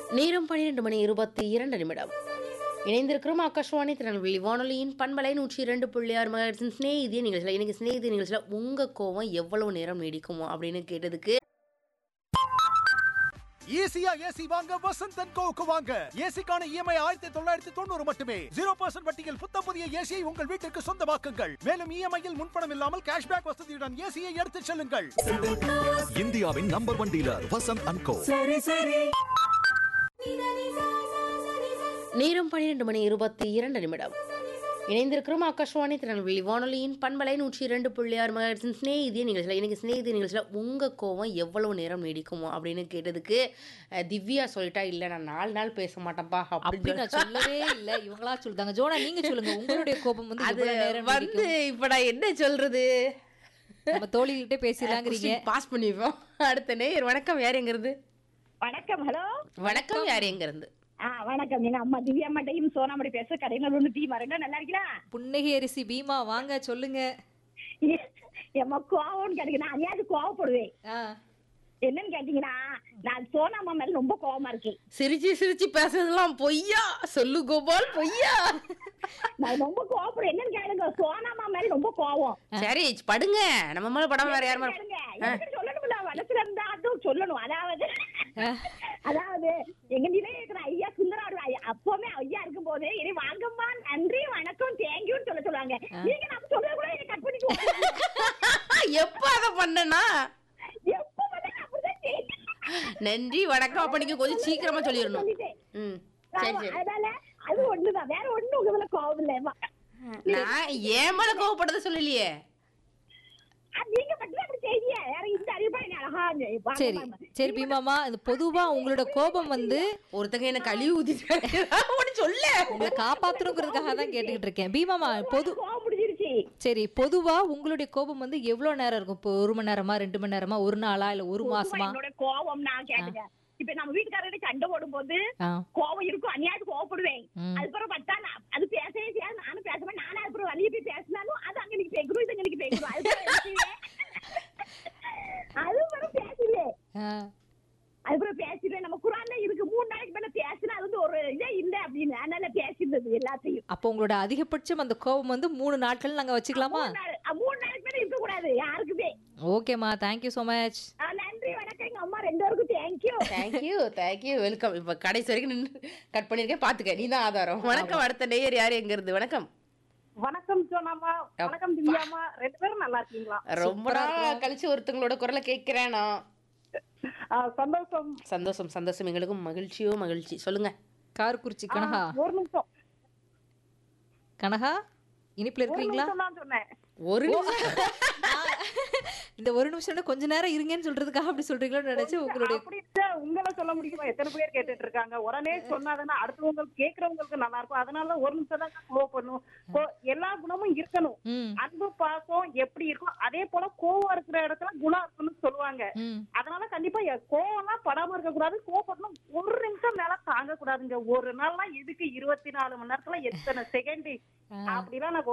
நேரம் பன்னிரெண்டு மணி இருபத்தி இரண்டு நிமிடம் இணைந்திருக்கிறோம் ஆகாஷ்வாணி திருநெல்வேலி வானொலியின் பண்பலை நூற்றி இரண்டு புள்ளி ஆறு மகத்தின் ஸ்நேகிதிய நிகழ்ச்சியில் இன்னைக்கு ஸ்நேகிதிய நிகழ்ச்சியில் உங்கள் கோவம் எவ்வளவு நேரம் நீடிக்குமோ அப்படின்னு கேட்டதுக்கு ஈஸியா ஏசி வாங்க வசந்த் அண்ட் கோவுக்கு வாங்க ஏசிக்கான இஎம்ஐ ஆயிரத்தி தொள்ளாயிரத்தி தொண்ணூறு மட்டுமே ஜீரோ பர்சன்ட் வட்டியில் புத்த புதிய ஏசியை உங்கள் வீட்டிற்கு சொந்தமாக்குங்கள் மேலும் இஎம்ஐயில் முன்பணம் இல்லாமல் கேஷ்பேக் வசதியுடன் ஏசியை எடுத்துச் செல்லுங்கள் இந்தியாவின் number one dealer Vasanth and co நேரம் பன்னிரெண்டு மணி இருபத்தி இரண்டு நிமிடம் இணைந்திருக்கிறோம் ஆகாஷ்வாணி திருநெல்வேலி வானொலியின் பண்பலை நூற்றி இரண்டு புள்ளி ஆறு மகத்தின் ஸ்நேகிதிய நிகழ்ச்சியில் இன்னைக்கு ஸ்நேகிதிய நிகழ்ச்சியில் உங்கள் கோவம் எவ்வளவு நேரம் நீடிக்குமோ அப்படின்னு கேட்டதுக்கு அஹ், திவ்யா சொல்லிட்டா இல்லை நான் நாலு நாள் பேச மாட்டேன்ப்பா அப்படி அப்படின்னு நான் சொல்லவே இல்ல இவங்களா சொல்லிட்டாங்க ஜோனா நீங்க சொல்லுங்க உங்களுடைய கோபம் வந்து அது எவ்வளவு நேரம் வந்து இப்ப நான் என்ன சொல்றது நீடிக்கும்? நம்ம தோழிகிட்டே பேசிடலாங்கிறீங்க பாஸ் பண்ணிப்போம் அடுத்த நேயர் வணக்கம் யார் எங்க இருந்து வணக்கம் ஹலோ வணக்கம் யார் எங்க இருந்து ஆ வணக்கம் எங்க அம்மா திவ்யா அம்மாட்டையும் சோனாமடி பேச கடையில ஒண்ணு டீ வரங்க நல்லா இருக்கீங்களா புன்னகை அரிசி பீமா வாங்க சொல்லுங்க எம்மா கோவம்னு கேட்டீங்க நான் அதையாவது கோவப்படுவேன் ஆ, என்னன்னு கேட்டீங்கன்னா நான் சோனாமா மேல ரொம்ப கோவமா இருக்கு சிரிச்சு சிரிச்சு பேசுறதெல்லாம் பொய்யா சொல்லு கோபால் பொய்யா நான் ரொம்ப கோவப்படுவேன் என்னன்னு கேளுங்க சோனாமா மேல ரொம்ப கோவம் சரி படுங்க நம்ம மேல படம் வேற யாருமே கேளுங்க எனக்கு சொல்லணும்ல மனசுல இருந்தா அதுவும் சொல்லணும் அதாவது அதாவது எங்க நிலையில இருக்கிற ஐயா சுந்தராடு ஐயா அப்பவுமே ஐயா இருக்கும் போது இனி வாங்கம்மா நன்றி வணக்கம் தேங்க்யூன்னு சொல்ல சொல்லுவாங்க நீங்க நம்ம சொல்றது கூட என்ன கட் பண்ணிக்குவோம் எப்ப அதை பண்ணனா எப்ப வந்தாலும் அப்படிதான் செய்யணும். நன்றி வணக்கம் அப்ப நீங்க கொஞ்சம் சீக்கிரமா சொல்லிடணும் சொல்லிட்டேன். ம் சரி ஆமா, சரி அதனால அது ஒண்ணுதான் வேற ஒண்ணு உங்க மேல கோவம் இல்ல நான் ஏன் மேல கோவப்பட்டதை சொல்லலையே நீங்க மட்டும் அப்படி செய்ய வேற இந்த அறிவிப்பா என்ன அழகா வாங்க, சரி வாங்க. சரி பீமாமா இந்த பொதுவா உங்களோட கோபம் வந்து ஒருத்தங்க என்ன கழுவி ஊத்திட்டு ஒண்ணு சொல்ல உங்களை காப்பாத்தணுங்கிறதுக்காக தான் கேட்டுக்கிட்டு இருக்கேன் பீமாமா பொது கோவம் முடிஞ்சிருச்சு சரி பொதுவா உங்களுடைய கோபம் வந்து எவ்வளவு நேரம் இருக்கும் இப்போ ஒரு மணி நேரமா ரெண்டு மணி நேரமா ஒரு நாளா இல்ல ஒரு பொதுவா மாசமா என்னோட கோவம் நான் கேட்டுங்க இப்ப நம்ம வீட்டுக்காரர்கிட்ட சண்டை போடும் போது ஆ, கோவம் இருக்கும் அநியாயத்து கோவப்படுவேன் ம். அதுக்கப்புறம் பார்த்தா நான் அது பேசவே செய்யாது நானும் பேசுவேன் நானும் அதுக்கப்புறம் வழிய போய் பேசினாலும் அது அங்க நீங்க பேக்கணும் இது அங்க நீங்க பேக்கணும் அதுக்கப்புறம் பேசுவேன் ஆ. அதுக்கப்புறம் பேசிடுவேன் நம்ம குரான்ல இருக்கு மூணு நாளைக்கு மேல பேசினா அது வந்து ஒரு இதே இல்ல அப்படின்னு அதனால பேசிடுறது எல்லாத்தையும் அப்போ உங்களோட அதிகபட்சம் அந்த கோபம் வந்து மூணு நாட்கள் நாங்க வச்சுக்கலாமா மூணு நாள் அஹ் மூணு நாளைக்கு மேல இருக்க கூடாது யாருக்குமே ஓகேம்மா தேங்க்யூ ஸோ மச் அஹ் நன்றி வணக்கம் எங்க அம்மா ரெண்டு பேருக்கும் தேங்க்யூ தேங்க்யூ தேங்க்யூ வெல்கம் இப்ப கடைசி வரைக்கும் நின்று கட் பண்ணிருக்கேன் பாத்துக்க நீ தான் ஆதாரம் வணக்கம் அடுத்த நேயர் யார் எங்க இருந்து வணக்கம் வணக்கம் சோனாமா வணக்கம் திவ்யாமா ரெண்டு பேரும் நல்லா இருக்கீங்களா ரொம்ப நாள் கழிச்சு ஒருத்தங்களோட குரலை கேட்கிறேன் நான் ஆ, சந்தோஷம் சந்தோஷம் சந்தோஷம் எங்களுக்கும் மகிழ்ச்சியோ மகிழ்ச்சி சொல்லுங்க காரக்குறிச்சி ஆ, கனகா ஒரு நிமிஷம் கனகா இனிப்புல ஒரு இருக்கிறீங்களா நிமிஷம் தான் சொன்னேன் ஒரு நிமிஷம் இந்த ஒரு நிமிஷம் கொஞ்ச நேரம் இருங்கன்னு சொல்றதுக்காக அப்படி சொல்றீங்களோன்னு நினைச்சு உங்களுடைய அப்படி இல்ல, உங்களை சொல்ல முடியுமா எத்தனை பேர் கேட்டுட்டு இருக்காங்க உடனே சொன்னாதானே அடுத்தவங்களுக்கு கேக்குறவங்களுக்கு நல்லா இருக்கும் அதனால ஒரு நிமிஷம் தான் கோவம் பண்ணும் கோ- எல்லா குணமும் இருக்கணும் ம் அன்பு பாசம் எப்படி இருக்கும் அதே போல கோவம் இருக்கிற இடத்துல குணம் இருக்குன்னு சொல்லுவாங்க ம் அதனால கண்டிப்பா எ- கோவம்லாம் படாம இருக்க கூடாது கோவப்படணும் ஒரு நிமிஷம் மேல தாங்க கூடாதுங்க ஒரு நாள்லாம் எதுக்கு இருபத்தி நாலு மணி நேரத்துல எத்தனை செகண்ட் அப்படிலாம் நான்